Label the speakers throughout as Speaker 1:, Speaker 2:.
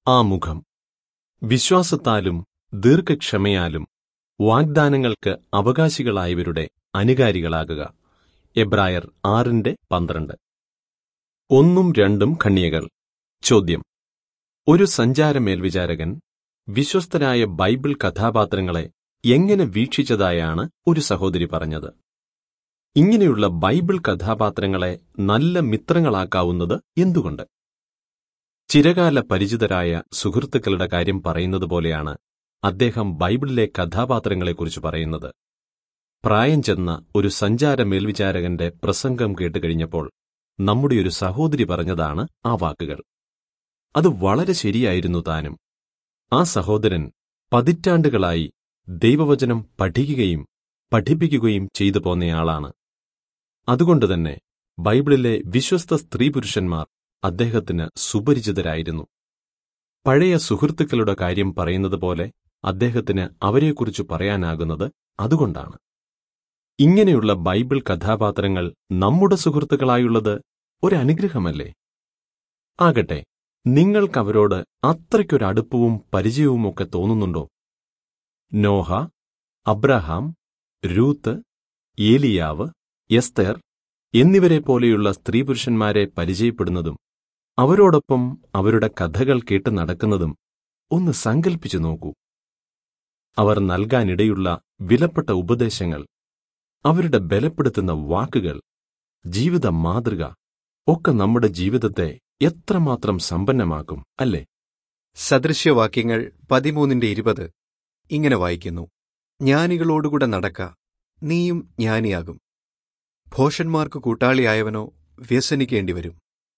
Speaker 1: ആമുഖം വിശ്വാസത്താലും ദീർഘക്ഷമയാലും വാഗ്ദാനങ്ങൾക്ക് അവകാശികളായവരുടെ അനുകാരികളാകുക എബ്രായർ ആറിന്റെ പന്ത്രണ്ട് ഒന്നും രണ്ടും ഖണ്യകൾ ചോദ്യം ഒരു സഞ്ചാര മേൽവിചാരകൻ വിശ്വസ്തരായ ബൈബിൾ കഥാപാത്രങ്ങളെ എങ്ങനെ വീക്ഷിച്ചതായാണ് ഒരു സഹോദരി പറഞ്ഞത് ഇങ്ങനെയുള്ള ബൈബിൾ കഥാപാത്രങ്ങളെ നല്ല മിത്രങ്ങളാക്കാവുന്നത് എന്തുകൊണ്ട് ചിരകാല പരിചിതരായ സുഹൃത്തുക്കളുടെ കാര്യം പറയുന്നത് പോലെയാണ് അദ്ദേഹം ബൈബിളിലെ കഥാപാത്രങ്ങളെക്കുറിച്ച് പറയുന്നത് പ്രായം ചെന്ന ഒരു സഞ്ചാര മേൽവിചാരകന്റെ പ്രസംഗം കേട്ടുകഴിഞ്ഞപ്പോൾ നമ്മുടെ ഒരു സഹോദരി പറഞ്ഞതാണ് ആ വാക്കുകൾ അത് വളരെ ശരിയായിരുന്നു താനും ആ സഹോദരൻ പതിറ്റാണ്ടുകളായി ദൈവവചനം പഠിക്കുകയും പഠിപ്പിക്കുകയും ചെയ്തു പോന്നയാളാണ് അതുകൊണ്ടുതന്നെ ബൈബിളിലെ വിശ്വസ്ത സ്ത്രീപുരുഷന്മാർ അദ്ദേഹത്തിന് സുപരിചിതരായിരുന്നു പഴയ സുഹൃത്തുക്കളുടെ കാര്യം പറയുന്നത് പോലെ അദ്ദേഹത്തിന് അവരെക്കുറിച്ച് പറയാനാകുന്നത് അതുകൊണ്ടാണ് ഇങ്ങനെയുള്ള ബൈബിൾ കഥാപാത്രങ്ങൾ നമ്മുടെ സുഹൃത്തുക്കളായുള്ളത് ഒരനുഗ്രഹമല്ലേ ആകട്ടെ നിങ്ങൾക്കവരോട് അത്രയ്ക്കൊരടുപ്പവും പരിചയവുമൊക്കെ തോന്നുന്നുണ്ടോ നോഹ അബ്രഹാം രൂത്ത് ഏലിയാവ് എസ്തേർ എന്നിവരെ പോലെയുള്ള സ്ത്രീപുരുഷന്മാരെ പരിചയപ്പെടുന്നതും അവരോടൊപ്പം അവരുടെ കഥകൾ കേട്ട് നടക്കുന്നതും ഒന്ന് സങ്കൽപ്പിച്ചു നോക്കൂ അവർ നൽകാനിടയുള്ള വിലപ്പെട്ട ഉപദേശങ്ങൾ അവരുടെ ബലപ്പെടുത്തുന്ന വാക്കുകൾ ജീവിത മാതൃക ഒക്കെ നമ്മുടെ ജീവിതത്തെ എത്രമാത്രം സമ്പന്നമാക്കും അല്ലേ
Speaker 2: സദൃശ്യവാക്യങ്ങൾ പതിമൂന്നിന്റെ ഇരുപത് ഇങ്ങനെ വായിക്കുന്നു ജ്ഞാനികളോടുകൂടെ നടക്ക നീയും ജ്ഞാനിയാകും ഭോഷന്മാർക്ക് കൂട്ടാളിയായവനോ വ്യസനിക്കേണ്ടിവരും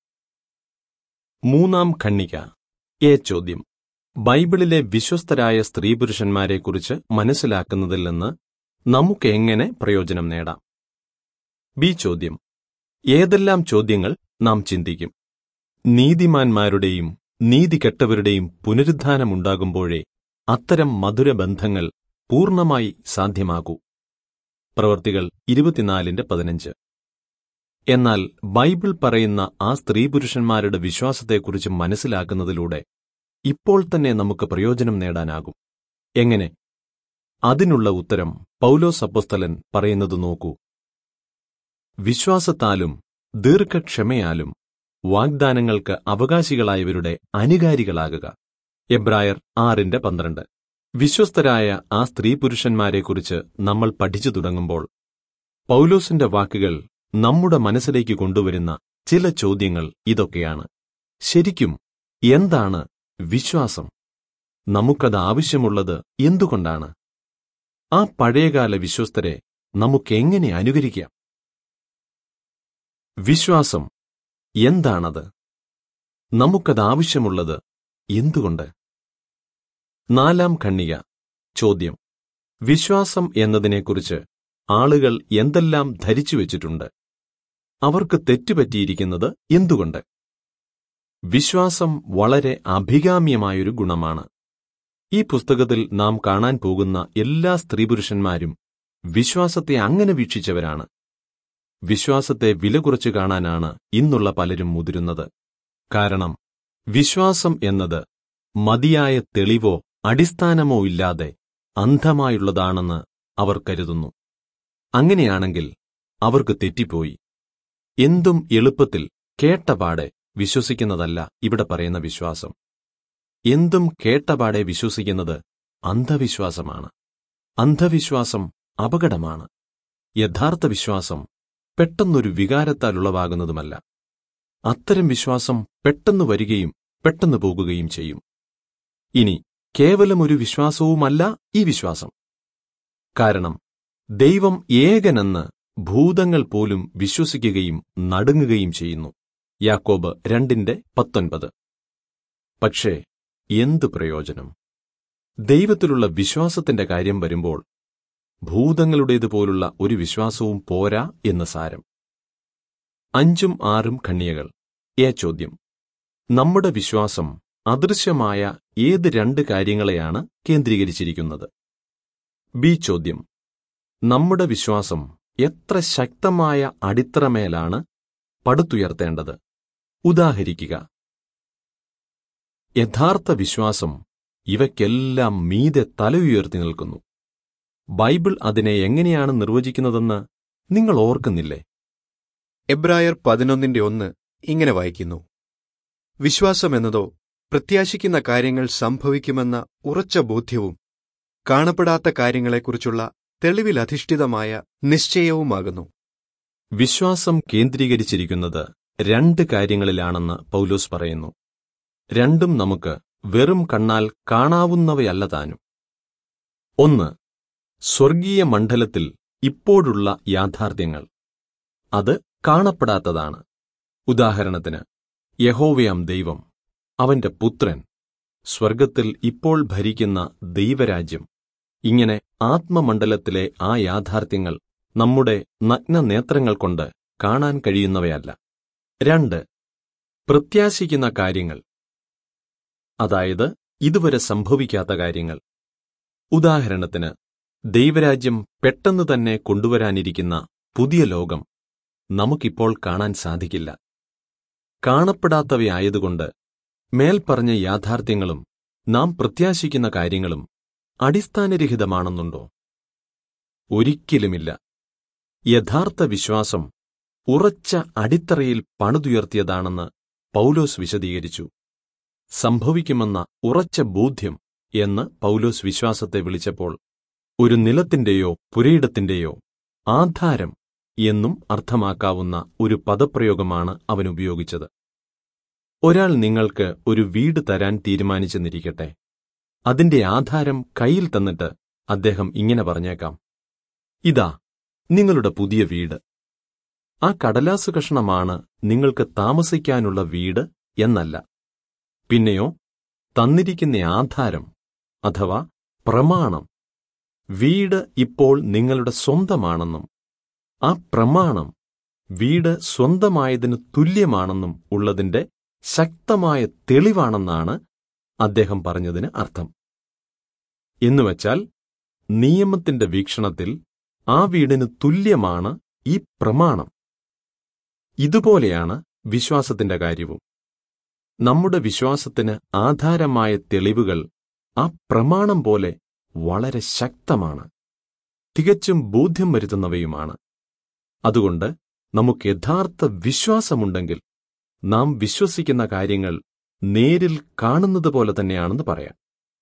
Speaker 1: മൂന്നാം ഖണ്ണിക എ ചോദ്യം ബൈബിളിലെ വിശ്വസ്തരായ സ്ത്രീപുരുഷന്മാരെക്കുറിച്ച് മനസ്സിലാക്കുന്നതിൽ നിന്ന് നമുക്ക് എങ്ങനെ പ്രയോജനം നേടാം ബി ചോദ്യം ഏതെല്ലാം ചോദ്യങ്ങൾ നാം ചിന്തിക്കും നീതിമാന്മാരുടെയും നീതി കെട്ടവരുടെയും പുനരുദ്ധാനമുണ്ടാകുമ്പോഴേ അത്തരം മധുരബന്ധങ്ങൾ പൂർണ്ണമായി സാധ്യമാകൂ പ്രവർത്തികൾ ഇരുപത്തിനാലിന്റെ പതിനഞ്ച് എന്നാൽ ബൈബിൾ പറയുന്ന ആ സ്ത്രീപുരുഷന്മാരുടെ വിശ്വാസത്തെക്കുറിച്ച് മനസ്സിലാക്കുന്നതിലൂടെ ഇപ്പോൾ തന്നെ നമുക്ക് പ്രയോജനം നേടാനാകും എങ്ങനെ അതിനുള്ള ഉത്തരം പൗലോസ് അപ്പസ്തലൻ പറയുന്നത് നോക്കൂ വിശ്വാസത്താലും ദീർഘക്ഷമയാലും വാഗ്ദാനങ്ങൾക്ക് അവകാശികളായവരുടെ അനുകാരികളാകുക എബ്രായർ ആറിന്റെ പന്ത്രണ്ട് വിശ്വസ്തരായ ആ സ്ത്രീപുരുഷന്മാരെക്കുറിച്ച് നമ്മൾ പഠിച്ചു തുടങ്ങുമ്പോൾ പൗലോസിന്റെ വാക്കുകൾ നമ്മുടെ മനസ്സിലേക്ക് കൊണ്ടുവരുന്ന ചില ചോദ്യങ്ങൾ ഇതൊക്കെയാണ് ശരിക്കും എന്താണ് വിശ്വാസം നമുക്കത് ആവശ്യമുള്ളത് എന്തുകൊണ്ടാണ് ആ പഴയകാല വിശ്വസ്തരെ നമുക്കെങ്ങനെ അനുകരിക്കാം വിശ്വാസം എന്താണത് നമുക്കത് ആവശ്യമുള്ളത് എന്തുകൊണ്ട് നാലാം ഖണ്ണിക ചോദ്യം വിശ്വാസം എന്നതിനെക്കുറിച്ച് ആളുകൾ എന്തെല്ലാം ധരിച്ചു വച്ചിട്ടുണ്ട് അവർക്ക് തെറ്റുപറ്റിയിരിക്കുന്നത് എന്തുകൊണ്ട് വിശ്വാസം വളരെ അഭികാമ്യമായൊരു ഗുണമാണ് ഈ പുസ്തകത്തിൽ നാം കാണാൻ പോകുന്ന എല്ലാ സ്ത്രീപുരുഷന്മാരും വിശ്വാസത്തെ അങ്ങനെ വീക്ഷിച്ചവരാണ് വിശ്വാസത്തെ വില കുറച്ചു കാണാനാണ് ഇന്നുള്ള പലരും മുതിരുന്നത് കാരണം വിശ്വാസം എന്നത് മതിയായ തെളിവോ അടിസ്ഥാനമോ ഇല്ലാതെ അന്ധമായുള്ളതാണെന്ന് അവർ കരുതുന്നു അങ്ങനെയാണെങ്കിൽ അവർക്ക് തെറ്റിപ്പോയി എന്തും എളുപ്പത്തിൽ കേട്ടപാടെ വിശ്വസിക്കുന്നതല്ല ഇവിടെ പറയുന്ന വിശ്വാസം എന്തും കേട്ടപാടെ വിശ്വസിക്കുന്നത് അന്ധവിശ്വാസമാണ് അന്ധവിശ്വാസം അപകടമാണ് യഥാർത്ഥ വിശ്വാസം പെട്ടെന്നൊരു വികാരത്താൽ ഉളവാകുന്നതുമല്ല അത്തരം വിശ്വാസം പെട്ടെന്ന് വരികയും പെട്ടെന്ന് പോകുകയും ചെയ്യും ഇനി കേവലം ഒരു വിശ്വാസവുമല്ല ഈ വിശ്വാസം കാരണം ദൈവം ഏകനെന്ന് ഭൂതങ്ങൾ പോലും വിശ്വസിക്കുകയും നടുങ്ങുകയും ചെയ്യുന്നു യാക്കോബ് രണ്ടിന്റെ പത്തൊൻപത് പക്ഷേ എന്ത് പ്രയോജനം ദൈവത്തിലുള്ള വിശ്വാസത്തിന്റെ കാര്യം വരുമ്പോൾ ഭൂതങ്ങളുടേതുപോലുള്ള ഒരു വിശ്വാസവും പോരാ എന്ന് സാരം അഞ്ചും ആറും ഖണ്ണിയകൾ ഏ ചോദ്യം നമ്മുടെ വിശ്വാസം അദൃശ്യമായ ഏത് രണ്ട് കാര്യങ്ങളെയാണ് കേന്ദ്രീകരിച്ചിരിക്കുന്നത് ബി ചോദ്യം നമ്മുടെ വിശ്വാസം എത്ര ശക്തമായ അടിത്തറമേലാണ് പടുത്തുയർത്തേണ്ടത് ഉദാഹരിക്കുക യഥാർത്ഥ വിശ്വാസം ഇവയ്ക്കെല്ലാം മീതെ തലയുയർത്തി നിൽക്കുന്നു ബൈബിൾ അതിനെ എങ്ങനെയാണ് നിർവചിക്കുന്നതെന്ന് നിങ്ങൾ ഓർക്കുന്നില്ലേ
Speaker 2: എബ്രായർ പതിനൊന്നിന്റെ ഒന്ന് ഇങ്ങനെ വായിക്കുന്നു വിശ്വാസം എന്നതോ പ്രത്യാശിക്കുന്ന കാര്യങ്ങൾ സംഭവിക്കുമെന്ന ഉറച്ച ബോധ്യവും കാണപ്പെടാത്ത കാര്യങ്ങളെക്കുറിച്ചുള്ള തെളിവിലധിഷ്ഠിതമായ നിശ്ചയവുമാകുന്നു
Speaker 1: വിശ്വാസം കേന്ദ്രീകരിച്ചിരിക്കുന്നത് രണ്ട് കാര്യങ്ങളിലാണെന്ന് പൗലോസ് പറയുന്നു രണ്ടും നമുക്ക് വെറും കണ്ണാൽ കാണാവുന്നവയല്ല താനും ഒന്ന് സ്വർഗീയ മണ്ഡലത്തിൽ ഇപ്പോഴുള്ള യാഥാർത്ഥ്യങ്ങൾ അത് കാണപ്പെടാത്തതാണ് ഉദാഹരണത്തിന് യഹോവയാം ദൈവം അവന്റെ പുത്രൻ സ്വർഗത്തിൽ ഇപ്പോൾ ഭരിക്കുന്ന ദൈവരാജ്യം ഇങ്ങനെ ആത്മമണ്ഡലത്തിലെ ആ യാഥാർത്ഥ്യങ്ങൾ നമ്മുടെ നഗ്നനേത്രങ്ങൾ കൊണ്ട് കാണാൻ കഴിയുന്നവയല്ല രണ്ട് പ്രത്യാശിക്കുന്ന കാര്യങ്ങൾ അതായത് ഇതുവരെ സംഭവിക്കാത്ത കാര്യങ്ങൾ ഉദാഹരണത്തിന് ദൈവരാജ്യം പെട്ടെന്ന് തന്നെ കൊണ്ടുവരാനിരിക്കുന്ന പുതിയ ലോകം നമുക്കിപ്പോൾ കാണാൻ സാധിക്കില്ല കാണപ്പെടാത്തവയായതുകൊണ്ട് മേൽപ്പറഞ്ഞ യാഥാർത്ഥ്യങ്ങളും നാം പ്രത്യാശിക്കുന്ന കാര്യങ്ങളും അടിസ്ഥാനരഹിതമാണെന്നുണ്ടോ ഒരിക്കലുമില്ല യഥാർത്ഥ വിശ്വാസം ഉറച്ച അടിത്തറയിൽ പണിതുയർത്തിയതാണെന്ന് പൗലോസ് വിശദീകരിച്ചു സംഭവിക്കുമെന്ന ഉറച്ച ബോധ്യം എന്ന് പൗലോസ് വിശ്വാസത്തെ വിളിച്ചപ്പോൾ ഒരു നിലത്തിന്റെയോ പുരയിടത്തിന്റെയോ ആധാരം എന്നും അർത്ഥമാക്കാവുന്ന ഒരു പദപ്രയോഗമാണ് അവൻ ഉപയോഗിച്ചത് ഒരാൾ നിങ്ങൾക്ക് ഒരു വീട് തരാൻ തീരുമാനിച്ചെന്നിരിക്കട്ടെ അതിന്റെ ആധാരം കയ്യിൽ തന്നിട്ട് അദ്ദേഹം ഇങ്ങനെ പറഞ്ഞേക്കാം ഇതാ നിങ്ങളുടെ പുതിയ വീട് ആ കടലാസു കഷണമാണ് നിങ്ങൾക്ക് താമസിക്കാനുള്ള വീട് എന്നല്ല പിന്നെയോ തന്നിരിക്കുന്ന ആധാരം അഥവാ പ്രമാണം വീട് ഇപ്പോൾ നിങ്ങളുടെ സ്വന്തമാണെന്നും ആ പ്രമാണം വീട് സ്വന്തമായതിനു തുല്യമാണെന്നും ഉള്ളതിന്റെ ശക്തമായ തെളിവാണെന്നാണ് അദ്ദേഹം പറഞ്ഞതിന് അർത്ഥം എന്നുവച്ചാൽ നിയമത്തിന്റെ വീക്ഷണത്തിൽ ആ വീടിന് തുല്യമാണ് ഈ പ്രമാണം ഇതുപോലെയാണ് വിശ്വാസത്തിന്റെ കാര്യവും നമ്മുടെ വിശ്വാസത്തിന് ആധാരമായ തെളിവുകൾ ആ പ്രമാണം പോലെ വളരെ ശക്തമാണ് തികച്ചും ബോധ്യം വരുത്തുന്നവയുമാണ് അതുകൊണ്ട് നമുക്ക് യഥാർത്ഥ വിശ്വാസമുണ്ടെങ്കിൽ നാം വിശ്വസിക്കുന്ന കാര്യങ്ങൾ നേരിൽ കാണുന്നത് പോലെ തന്നെയാണെന്ന് പറയാം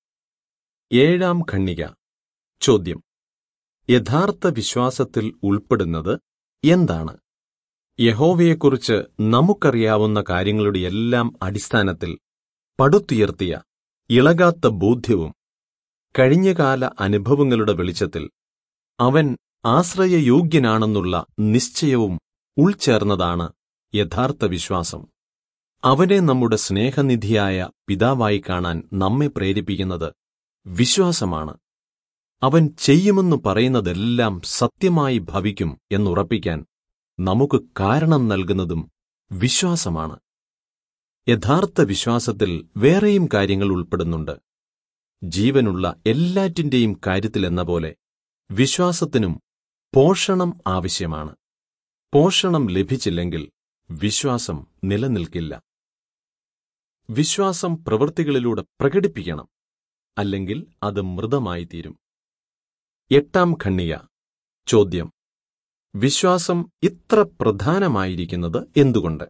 Speaker 1: ഏഴാം ഖണ്ണിക ചോദ്യം യഥാർത്ഥ വിശ്വാസത്തിൽ ഉൾപ്പെടുന്നത് എന്താണ് യഹോവയെക്കുറിച്ച് നമുക്കറിയാവുന്ന കാര്യങ്ങളുടെ എല്ലാം അടിസ്ഥാനത്തിൽ പടുത്തുയർത്തിയ ഇളകാത്ത ബോധ്യവും കഴിഞ്ഞകാല അനുഭവങ്ങളുടെ വെളിച്ചത്തിൽ അവൻ ആശ്രയയോഗ്യനാണെന്നുള്ള നിശ്ചയവും ഉൾച്ചേർന്നതാണ് യഥാർത്ഥ വിശ്വാസം അവനെ നമ്മുടെ സ്നേഹനിധിയായ പിതാവായി കാണാൻ നമ്മെ പ്രേരിപ്പിക്കുന്നത് വിശ്വാസമാണ് അവൻ ചെയ്യുമെന്നു പറയുന്നതെല്ലാം സത്യമായി ഭവിക്കും എന്നുറപ്പിക്കാൻ നമുക്ക് കാരണം നൽകുന്നതും വിശ്വാസമാണ് യഥാർത്ഥ വിശ്വാസത്തിൽ വേറെയും കാര്യങ്ങൾ ഉൾപ്പെടുന്നുണ്ട് ജീവനുള്ള എല്ലാറ്റിന്റെയും കാര്യത്തിലെന്ന പോലെ വിശ്വാസത്തിനും പോഷണം ആവശ്യമാണ് പോഷണം ലഭിച്ചില്ലെങ്കിൽ വിശ്വാസം നിലനിൽക്കില്ല വിശ്വാസം പ്രവൃത്തികളിലൂടെ പ്രകടിപ്പിക്കണം അല്ലെങ്കിൽ അത് മൃതമായിത്തീരും എട്ടാം ഖണ്ണിക ചോദ്യം വിശ്വാസം ഇത്ര പ്രധാനമായിരിക്കുന്നത് എന്തുകൊണ്ട്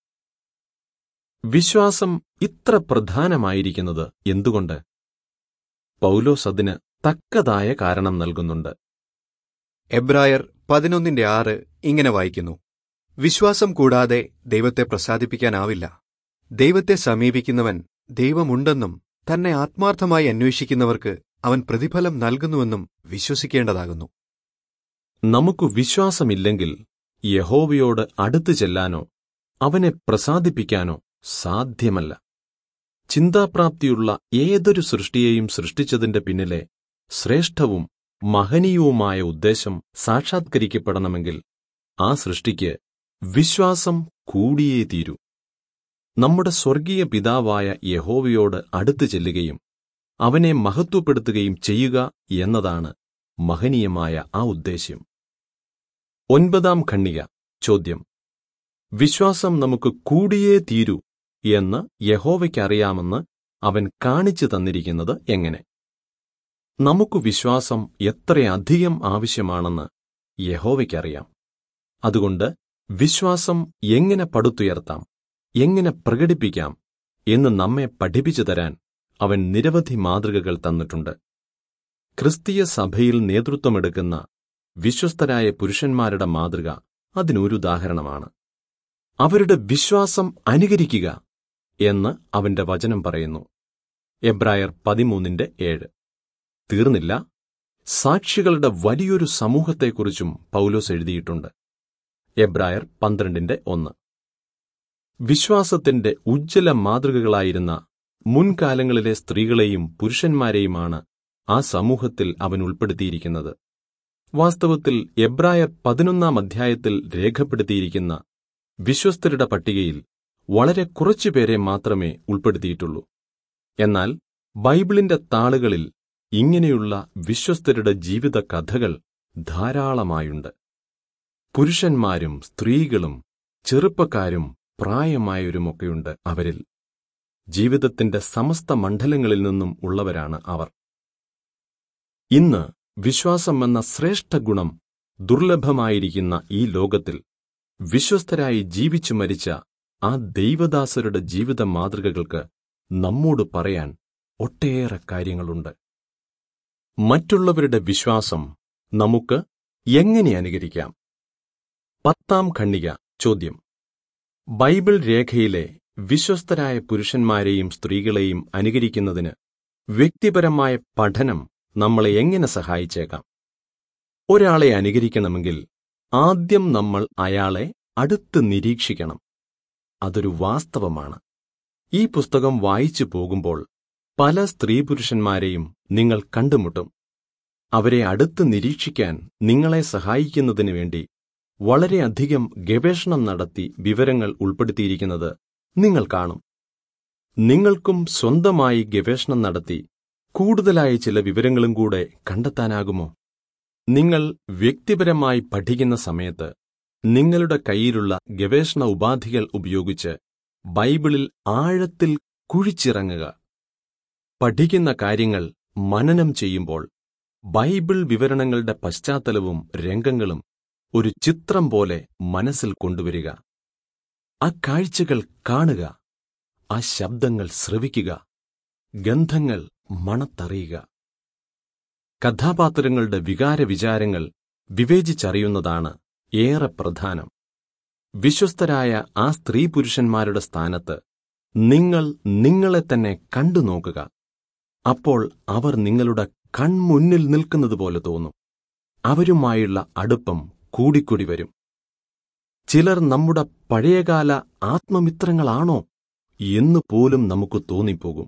Speaker 1: വിശ്വാസം ഇത്ര പ്രധാനമായിരിക്കുന്നത് എന്തുകൊണ്ട് പൗലോസ് അതിന് തക്കതായ കാരണം നൽകുന്നുണ്ട്
Speaker 2: എബ്രായർ പതിനൊന്നിന്റെ ആറ് ഇങ്ങനെ വായിക്കുന്നു വിശ്വാസം കൂടാതെ ദൈവത്തെ പ്രസാദിപ്പിക്കാനാവില്ല ദൈവത്തെ സമീപിക്കുന്നവൻ ദൈവമുണ്ടെന്നും തന്നെ ആത്മാർത്ഥമായി അന്വേഷിക്കുന്നവർക്ക് അവൻ പ്രതിഫലം നൽകുന്നുവെന്നും വിശ്വസിക്കേണ്ടതാകുന്നു
Speaker 1: നമുക്ക് വിശ്വാസമില്ലെങ്കിൽ യഹോവയോട് അടുത്തു ചെല്ലാനോ അവനെ പ്രസാദിപ്പിക്കാനോ സാധ്യമല്ല ചിന്താപ്രാപ്തിയുള്ള ഏതൊരു സൃഷ്ടിയെയും സൃഷ്ടിച്ചതിന്റെ പിന്നിലെ ശ്രേഷ്ഠവും മഹനീയവുമായ ഉദ്ദേശം സാക്ഷാത്കരിക്കപ്പെടണമെങ്കിൽ ആ സൃഷ്ടിക്ക് വിശ്വാസം കൂടിയേ തീരൂ നമ്മുടെ സ്വർഗീയ പിതാവായ യഹോവയോട് അടുത്തു ചെല്ലുകയും അവനെ മഹത്വപ്പെടുത്തുകയും ചെയ്യുക എന്നതാണ് മഹനീയമായ ആ ഉദ്ദേശ്യം ഒൻപതാം ഖണ്ണിക ചോദ്യം വിശ്വാസം നമുക്ക് കൂടിയേ തീരൂ എന്ന് യഹോവയ്ക്കറിയാമെന്ന് അവൻ കാണിച്ചു തന്നിരിക്കുന്നത് എങ്ങനെ നമുക്കു വിശ്വാസം എത്രയധികം ആവശ്യമാണെന്ന് യഹോവയ്ക്കറിയാം അതുകൊണ്ട് വിശ്വാസം എങ്ങനെ പടുത്തുയർത്താം എങ്ങനെ പ്രകടിപ്പിക്കാം എന്ന് നമ്മെ പഠിപ്പിച്ചു തരാൻ അവൻ നിരവധി മാതൃകകൾ തന്നിട്ടുണ്ട് ക്രിസ്തീയ സഭയിൽ നേതൃത്വമെടുക്കുന്ന വിശ്വസ്തരായ പുരുഷന്മാരുടെ മാതൃക അതിനൊരുദാഹരണമാണ് അവരുടെ വിശ്വാസം അനുകരിക്കുക എന്ന് അവന്റെ വചനം പറയുന്നു എബ്രായർ പതിമൂന്നിന്റെ ഏഴ് തീർന്നില്ല സാക്ഷികളുടെ വലിയൊരു സമൂഹത്തെക്കുറിച്ചും പൗലോസ് എഴുതിയിട്ടുണ്ട് എബ്രായർ പന്ത്രണ്ടിന്റെ ഒന്ന് വിശ്വാസത്തിന്റെ ഉജ്ജ്വല മാതൃകകളായിരുന്ന മുൻകാലങ്ങളിലെ സ്ത്രീകളെയും പുരുഷന്മാരെയുമാണ് ആ സമൂഹത്തിൽ അവൻ ഉൾപ്പെടുത്തിയിരിക്കുന്നത് വാസ്തവത്തിൽ എബ്രായർ പതിനൊന്നാം അധ്യായത്തിൽ രേഖപ്പെടുത്തിയിരിക്കുന്ന വിശ്വസ്തരുടെ പട്ടികയിൽ വളരെ കുറച്ചുപേരെ മാത്രമേ ഉൾപ്പെടുത്തിയിട്ടുള്ളൂ എന്നാൽ ബൈബിളിന്റെ താളുകളിൽ ഇങ്ങനെയുള്ള വിശ്വസ്തരുടെ ജീവിത കഥകൾ ധാരാളമായുണ്ട് പുരുഷന്മാരും സ്ത്രീകളും ചെറുപ്പക്കാരും പ്രായമായവരുമൊക്കെയുണ്ട് അവരിൽ ജീവിതത്തിന്റെ സമസ്ത മണ്ഡലങ്ങളിൽ നിന്നും ഉള്ളവരാണ് അവർ ഇന്ന് വിശ്വാസം എന്ന ശ്രേഷ്ഠ ഗുണം ദുർലഭമായിരിക്കുന്ന ഈ ലോകത്തിൽ വിശ്വസ്തരായി ജീവിച്ചു മരിച്ച ആ ദൈവദാസരുടെ ജീവിത മാതൃകകൾക്ക് നമ്മോട് പറയാൻ ഒട്ടേറെ കാര്യങ്ങളുണ്ട് മറ്റുള്ളവരുടെ വിശ്വാസം നമുക്ക് എങ്ങനെ അനുകരിക്കാം പത്താം ഖണ്ഡിക ചോദ്യം ബൈബിൾ രേഖയിലെ വിശ്വസ്തരായ പുരുഷന്മാരെയും സ്ത്രീകളെയും അനുകരിക്കുന്നതിന് വ്യക്തിപരമായ പഠനം നമ്മളെ എങ്ങനെ സഹായിച്ചേക്കാം ഒരാളെ അനുകരിക്കണമെങ്കിൽ ആദ്യം നമ്മൾ അയാളെ അടുത്ത് നിരീക്ഷിക്കണം അതൊരു വാസ്തവമാണ് ഈ പുസ്തകം വായിച്ചു പോകുമ്പോൾ പല സ്ത്രീ പുരുഷന്മാരെയും നിങ്ങൾ കണ്ടുമുട്ടും അവരെ അടുത്ത് നിരീക്ഷിക്കാൻ നിങ്ങളെ സഹായിക്കുന്നതിനു വേണ്ടി വളരെയധികം ഗവേഷണം നടത്തി വിവരങ്ങൾ ഉൾപ്പെടുത്തിയിരിക്കുന്നത് നിങ്ങൾ കാണും നിങ്ങൾക്കും സ്വന്തമായി ഗവേഷണം നടത്തി കൂടുതലായ ചില വിവരങ്ങളും കൂടെ കണ്ടെത്താനാകുമോ നിങ്ങൾ വ്യക്തിപരമായി പഠിക്കുന്ന സമയത്ത് നിങ്ങളുടെ കയ്യിലുള്ള ഗവേഷണ ഉപാധികൾ ഉപയോഗിച്ച് ബൈബിളിൽ ആഴത്തിൽ കുഴിച്ചിറങ്ങുക പഠിക്കുന്ന കാര്യങ്ങൾ മനനം ചെയ്യുമ്പോൾ ബൈബിൾ വിവരണങ്ങളുടെ പശ്ചാത്തലവും രംഗങ്ങളും ഒരു ചിത്രം പോലെ മനസ്സിൽ കൊണ്ടുവരിക ആ കാഴ്ചകൾ കാണുക ആ ശബ്ദങ്ങൾ ശ്രവിക്കുക ഗന്ധങ്ങൾ മണത്തറിയുക കഥാപാത്രങ്ങളുടെ വികാരവിചാരങ്ങൾ വിവേചിച്ചറിയുന്നതാണ് ഏറെ പ്രധാനം വിശ്വസ്തരായ ആ സ്ത്രീ പുരുഷന്മാരുടെ സ്ഥാനത്ത് നിങ്ങൾ നിങ്ങളെ തന്നെ കണ്ടു നോക്കുക അപ്പോൾ അവർ നിങ്ങളുടെ കൺമുന്നിൽ നിൽക്കുന്നതുപോലെ തോന്നും അവരുമായുള്ള അടുപ്പം കൂടിക്കൂടി വരും ചിലർ നമ്മുടെ പഴയകാല ആത്മമിത്രങ്ങളാണോ എന്ന് പോലും നമുക്ക് തോന്നിപ്പോകും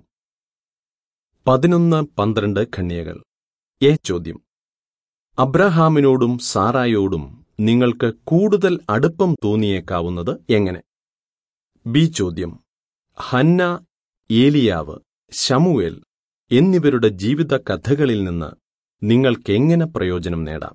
Speaker 1: പതിനൊന്ന് പന്ത്രണ്ട് ഖണ്യകൾ എ ചോദ്യം അബ്രഹാമിനോടും സാറായോടും നിങ്ങൾക്ക് കൂടുതൽ അടുപ്പം തോന്നിയേക്കാവുന്നത് എങ്ങനെ ബി ചോദ്യം ഹന്ന ഏലിയാവ് ശമുവേൽ എന്നിവരുടെ ജീവിത കഥകളിൽ നിന്ന് നിങ്ങൾക്കെങ്ങനെ പ്രയോജനം നേടാം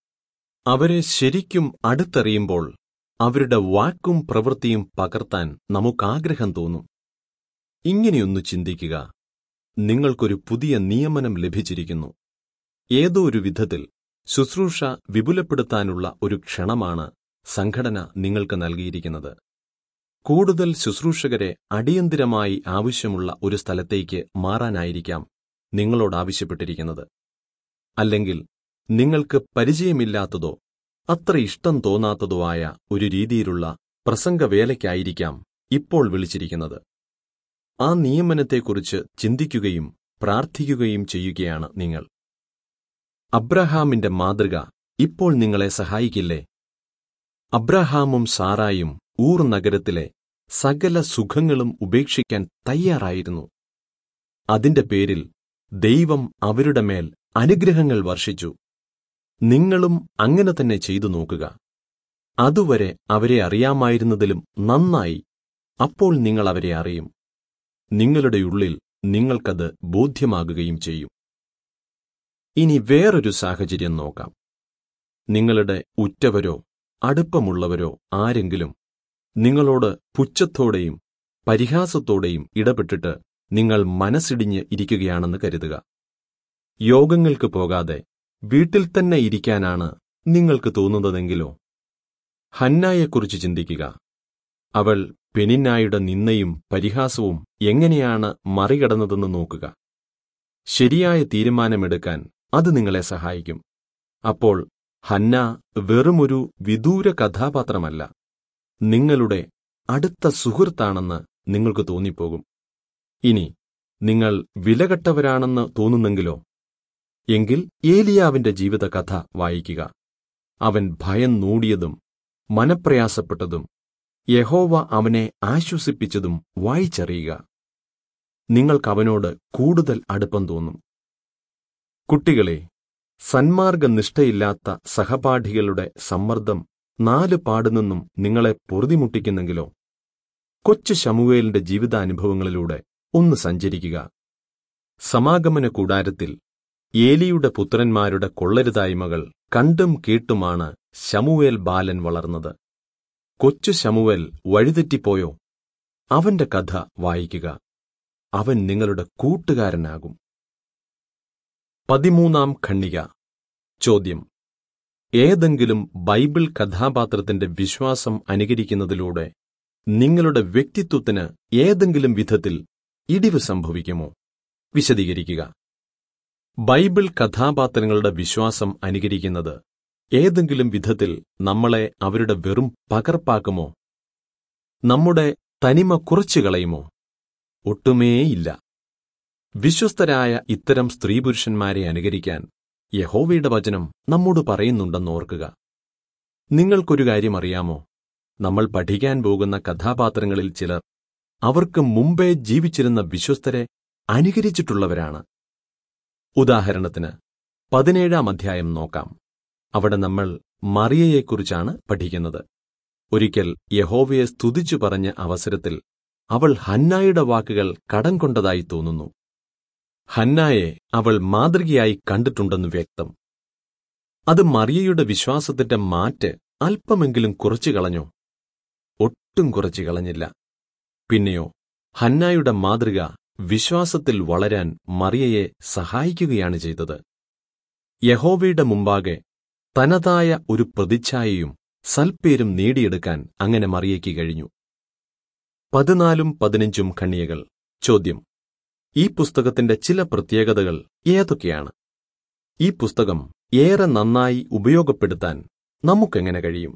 Speaker 1: അവരെ ശരിക്കും അടുത്തറിയുമ്പോൾ അവരുടെ വാക്കും പ്രവൃത്തിയും പകർത്താൻ നമുക്കാഗ്രഹം തോന്നും ഇങ്ങനെയൊന്നു ചിന്തിക്കുക നിങ്ങൾക്കൊരു പുതിയ നിയമനം ലഭിച്ചിരിക്കുന്നു ഏതോ ഒരു വിധത്തിൽ ശുശ്രൂഷ വിപുലപ്പെടുത്താനുള്ള ഒരു ക്ഷണമാണ് സംഘടന നിങ്ങൾക്ക് നൽകിയിരിക്കുന്നത് കൂടുതൽ ശുശ്രൂഷകരെ അടിയന്തിരമായി ആവശ്യമുള്ള ഒരു സ്ഥലത്തേക്ക് മാറാനായിരിക്കാം നിങ്ങളോട് ആവശ്യപ്പെട്ടിരിക്കുന്നത് അല്ലെങ്കിൽ നിങ്ങൾക്ക് പരിചയമില്ലാത്തതോ അത്ര ഇഷ്ടം തോന്നാത്തതോ ആയ ഒരു രീതിയിലുള്ള പ്രസംഗവേലയ്ക്കായിരിക്കാം ഇപ്പോൾ വിളിച്ചിരിക്കുന്നത് ആ നിയമനത്തെക്കുറിച്ച് ചിന്തിക്കുകയും പ്രാർത്ഥിക്കുകയും ചെയ്യുകയാണ് നിങ്ങൾ അബ്രഹാമിന്റെ മാതൃക ഇപ്പോൾ നിങ്ങളെ സഹായിക്കില്ലേ അബ്രഹാമും സാറായും ഊർ നഗരത്തിലെ സകല സുഖങ്ങളും ഉപേക്ഷിക്കാൻ തയ്യാറായിരുന്നു അതിന്റെ പേരിൽ ദൈവം അവരുടെ മേൽ അനുഗ്രഹങ്ങൾ വർഷിച്ചു നിങ്ങളും അങ്ങനെ തന്നെ ചെയ്തു നോക്കുക അതുവരെ അവരെ അറിയാമായിരുന്നതിലും നന്നായി അപ്പോൾ നിങ്ങൾ അവരെ അറിയും നിങ്ങളുടെ ഉള്ളിൽ നിങ്ങൾക്കത് ബോധ്യമാകുകയും ചെയ്യും ഇനി വേറൊരു സാഹചര്യം നോക്കാം നിങ്ങളുടെ ഉറ്റവരോ അടുപ്പമുള്ളവരോ ആരെങ്കിലും നിങ്ങളോട് പുച്ഛത്തോടെയും പരിഹാസത്തോടെയും ഇടപെട്ടിട്ട് നിങ്ങൾ മനസ്സിടിഞ്ഞ് ഇരിക്കുകയാണെന്ന് കരുതുക യോഗങ്ങൾക്ക് പോകാതെ വീട്ടിൽ തന്നെ ഇരിക്കാനാണ് നിങ്ങൾക്ക് തോന്നുന്നതെങ്കിലോ ഹന്നായെക്കുറിച്ച് ചിന്തിക്കുക അവൾ പെനിന്നായുടെ നിന്നയും പരിഹാസവും എങ്ങനെയാണ് മറികടന്നതെന്ന് നോക്കുക ശരിയായ തീരുമാനമെടുക്കാൻ അത് നിങ്ങളെ സഹായിക്കും അപ്പോൾ ഹന്ന വെറുമൊരു വിദൂര കഥാപാത്രമല്ല നിങ്ങളുടെ അടുത്ത സുഹൃത്താണെന്ന് നിങ്ങൾക്ക് തോന്നിപ്പോകും ഇനി നിങ്ങൾ വിലകെട്ടവരാണെന്ന് തോന്നുന്നെങ്കിലോ എങ്കിൽ ഏലിയാവിന്റെ ജീവിതകഥ വായിക്കുക അവൻ ഭയം മൂടിയതും മനപ്രയാസപ്പെട്ടതും യഹോവ അവനെ ആശ്വസിപ്പിച്ചതും വായിച്ചറിയുക നിങ്ങൾക്കവനോട് കൂടുതൽ അടുപ്പം തോന്നും കുട്ടികളെ സന്മാർഗനിഷ്ഠയില്ലാത്ത സഹപാഠികളുടെ സമ്മർദ്ദം നാല് പാടുനിന്നും നിങ്ങളെ പൊറുതിമുട്ടിക്കുന്നെങ്കിലോ കൊച്ചു ശമുവേലിന്റെ ജീവിതാനുഭവങ്ങളിലൂടെ ഒന്ന് സഞ്ചരിക്കുക സമാഗമന കൂടാരത്തിൽ ഏലിയുടെ പുത്രന്മാരുടെ കൊള്ളരുതായ്മകൾ കണ്ടും കേട്ടുമാണ് ശമുവേൽ ബാലൻ വളർന്നത് കൊച്ചു ശമുവേൽ വഴിതെറ്റിപ്പോയോ അവന്റെ കഥ വായിക്കുക അവൻ നിങ്ങളുടെ കൂട്ടുകാരനാകും പതിമൂന്നാം ഖണ്ണിക ചോദ്യം ഏതെങ്കിലും ബൈബിൾ കഥാപാത്രത്തിന്റെ വിശ്വാസം അനുകരിക്കുന്നതിലൂടെ നിങ്ങളുടെ വ്യക്തിത്വത്തിന് ഏതെങ്കിലും വിധത്തിൽ ഇടിവ് സംഭവിക്കുമോ വിശദീകരിക്കുക ബൈബിൾ കഥാപാത്രങ്ങളുടെ വിശ്വാസം അനുകരിക്കുന്നത് ഏതെങ്കിലും വിധത്തിൽ നമ്മളെ അവരുടെ വെറും പകർപ്പാക്കുമോ നമ്മുടെ തനിമ കുറച്ചു കളയുമോ ഒട്ടുമേയില്ല വിശ്വസ്തരായ ഇത്തരം സ്ത്രീപുരുഷന്മാരെ അനുകരിക്കാൻ യഹോവയുടെ വചനം നമ്മോട് പറയുന്നുണ്ടെന്ന് ഓർക്കുക നിങ്ങൾക്കൊരു കാര്യം അറിയാമോ നമ്മൾ പഠിക്കാൻ പോകുന്ന കഥാപാത്രങ്ങളിൽ ചിലർ അവർക്ക് മുമ്പേ ജീവിച്ചിരുന്ന വിശ്വസ്തരെ അനുകരിച്ചിട്ടുള്ളവരാണ് ഉദാഹരണത്തിന് പതിനേഴാം അധ്യായം നോക്കാം അവിടെ നമ്മൾ മറിയയെക്കുറിച്ചാണ് പഠിക്കുന്നത് ഒരിക്കൽ യഹോവയെ സ്തുതിച്ചു പറഞ്ഞ അവസരത്തിൽ അവൾ ഹന്നായുടെ വാക്കുകൾ കടം കൊണ്ടതായി തോന്നുന്നു ഹന്നായെ അവൾ മാതൃകയായി കണ്ടിട്ടുണ്ടെന്ന് വ്യക്തം അത് മറിയയുടെ വിശ്വാസത്തിന്റെ മാറ്റ് അല്പമെങ്കിലും കുറച്ചു കളഞ്ഞോ ഒട്ടും കുറച്ചു കളഞ്ഞില്ല പിന്നെയോ ഹന്നായുടെ മാതൃക വിശ്വാസത്തിൽ വളരാൻ മറിയയെ സഹായിക്കുകയാണ് ചെയ്തത് യഹോവയുടെ മുമ്പാകെ തനതായ ഒരു പ്രതിച്ഛായയും സൽപ്പേരും നേടിയെടുക്കാൻ അങ്ങനെ മറിയയ്ക്ക് കഴിഞ്ഞു പതിനാലും പതിനഞ്ചും ഖണ്ണിയകൾ ചോദ്യം ഈ പുസ്തകത്തിന്റെ ചില പ്രത്യേകതകൾ ഏതൊക്കെയാണ് ഈ പുസ്തകം ഏറെ നന്നായി ഉപയോഗപ്പെടുത്താൻ നമുക്കെങ്ങനെ കഴിയും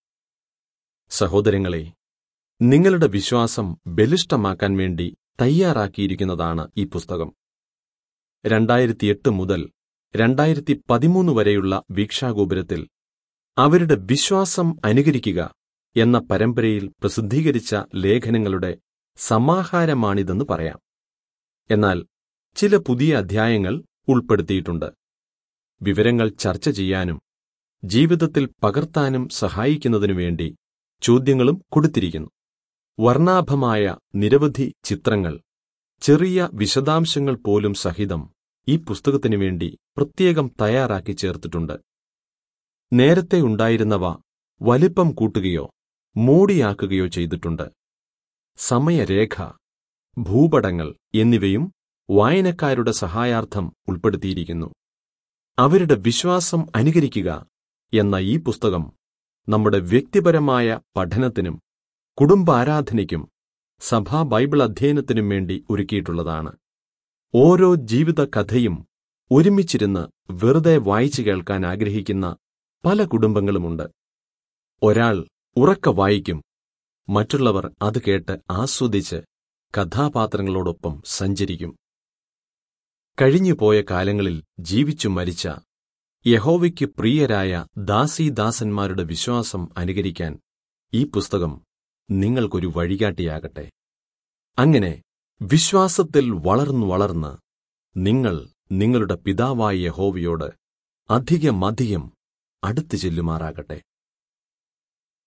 Speaker 1: സഹോദരങ്ങളെ നിങ്ങളുടെ വിശ്വാസം ബലിഷ്ഠമാക്കാൻ വേണ്ടി തയ്യാറാക്കിയിരിക്കുന്നതാണ് ഈ പുസ്തകം രണ്ടായിരത്തിയെട്ട് മുതൽ രണ്ടായിരത്തി പതിമൂന്ന് വരെയുള്ള വീക്ഷാഗോപുരത്തിൽ അവരുടെ വിശ്വാസം അനുകരിക്കുക എന്ന പരമ്പരയിൽ പ്രസിദ്ധീകരിച്ച ലേഖനങ്ങളുടെ സമാഹാരമാണിതെന്ന് പറയാം എന്നാൽ ചില പുതിയ അധ്യായങ്ങൾ ഉൾപ്പെടുത്തിയിട്ടുണ്ട് വിവരങ്ങൾ ചർച്ച ചെയ്യാനും ജീവിതത്തിൽ പകർത്താനും സഹായിക്കുന്നതിനുവേണ്ടി ചോദ്യങ്ങളും കൊടുത്തിരിക്കുന്നു വർണ്ണാഭമായ നിരവധി ചിത്രങ്ങൾ ചെറിയ വിശദാംശങ്ങൾ പോലും സഹിതം ഈ പുസ്തകത്തിനു വേണ്ടി പ്രത്യേകം തയ്യാറാക്കി ചേർത്തിട്ടുണ്ട് നേരത്തെ ഉണ്ടായിരുന്നവ വലിപ്പം കൂട്ടുകയോ മൂടിയാക്കുകയോ ചെയ്തിട്ടുണ്ട് സമയരേഖ ഭൂപടങ്ങൾ എന്നിവയും വായനക്കാരുടെ സഹായാർത്ഥം ഉൾപ്പെടുത്തിയിരിക്കുന്നു അവരുടെ വിശ്വാസം അനുകരിക്കുക എന്ന ഈ പുസ്തകം നമ്മുടെ വ്യക്തിപരമായ പഠനത്തിനും കുടുംബാരാധനയ്ക്കും സഭാ ബൈബിൾ അധ്യയനത്തിനും വേണ്ടി ഒരുക്കിയിട്ടുള്ളതാണ് ഓരോ ജീവിത കഥയും ഒരുമിച്ചിരുന്ന് വെറുതെ വായിച്ചു കേൾക്കാൻ ആഗ്രഹിക്കുന്ന പല കുടുംബങ്ങളുമുണ്ട് ഒരാൾ ഉറക്ക വായിക്കും മറ്റുള്ളവർ അത് കേട്ട് ആസ്വദിച്ച് കഥാപാത്രങ്ങളോടൊപ്പം സഞ്ചരിക്കും കഴിഞ്ഞുപോയ കാലങ്ങളിൽ ജീവിച്ചു മരിച്ച യഹോവയ്ക്ക് പ്രിയരായ ദാസീദാസന്മാരുടെ വിശ്വാസം അനുകരിക്കാൻ ഈ പുസ്തകം നിങ്ങൾക്കൊരു വഴികാട്ടിയാകട്ടെ അങ്ങനെ വിശ്വാസത്തിൽ വളർന്നു വളർന്ന് നിങ്ങൾ നിങ്ങളുടെ പിതാവായ യഹോവയോട് അധികമധികം അടുത്തു ചെല്ലുമാറാകട്ടെ